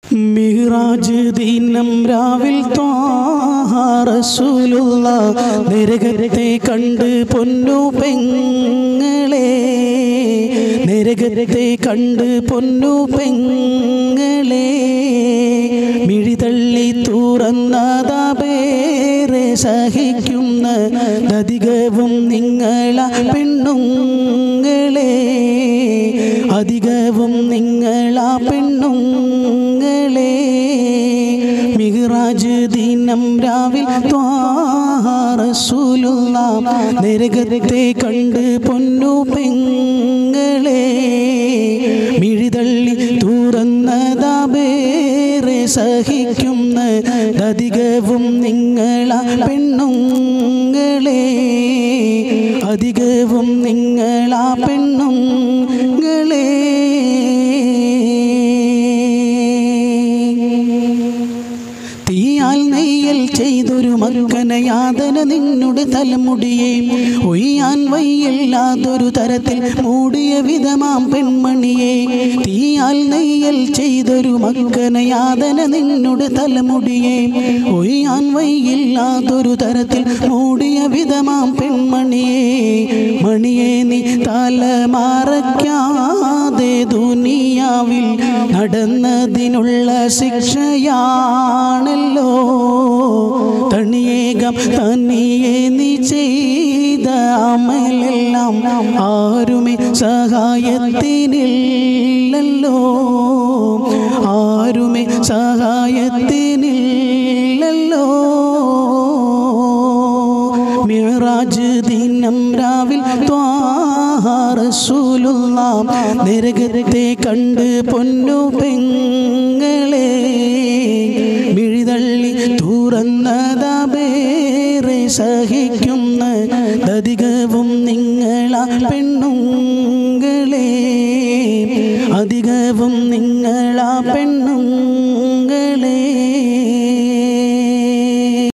മിഹ്റാജ് ദിനം രാവിൽ റസൂലുള്ള നരകത്തെ കണ്ട് പൊന്നു പെങ്ങളെ നരകത്തെ കണ്ട് പൊന്നു പെങ്ങളെ മിഴിതള്ളി തുറന്നതാ പേരെ സഹിക്കുന്ന അധികവും നിങ്ങള പെണ്ണുങ്ങളെ അധികവും നിങ്ങളാ പെണ്ണുങ്ങളെ മിഹ്റാജ് ദിനം രാവിൽ റസൂലുള്ള നരകത്തെ കണ്ട് പൊന്നു പെങ്ങളെ മിഴിതള്ളി തുറന്നതാ വേറെ സഹിക്കുന്ന അധികവും നിങ്ങളാ പെണ്ണുങ്ങളെ അധികവും നിങ്ങളാ പെണ്ണുങ്ങളെ തീയാൽ നെയ്യൽ ചെയ്തൊരു മകന യാതന നിന്നുടെ തലമുടിയെ ഒയ്യാൻ വയ്യല്ലാതൊരു തരത്തിൽ മൂടിയ വിധമാം പെൺമണിയെ തീയാൽ നെയ്യൽ ചെയ്തൊരു മകന യാതന നിന്നുടെ തലമുടിയെ ഒയ്യാൻ വയ്യില്ലാതൊരു തരത്തിൽ മൂടിയ വിധമാം പെൺമണിയെ മണിയെ നീ തല മറയ്ക്കാതെ ദുനിയാവിൽ നടന്നതിനുള്ള ശിക്ഷയാണല്ലോ തണിയേകം തനിയെ നീ ചെയ്ത അമലെല്ലാം ആരുമേ സഹായത്തിനില്ലല്ലോ ആരുമേ സഹായത്തിനില്ലല്ലോ മിറാജ് ദിനം രാവിൽ റസൂലുള്ള നരകത്തെ കണ്ട് പൊന്നു പെങ്ങളെ മിഴിതള്ളി തുറന്നതാ വേറെ സഹിക്കുന്ന അധികവും നിങ്ങളാ പെണ്ണുങ്ങളെ അധികവും നിങ്ങളാ പെണ്ണുങ്ങളെ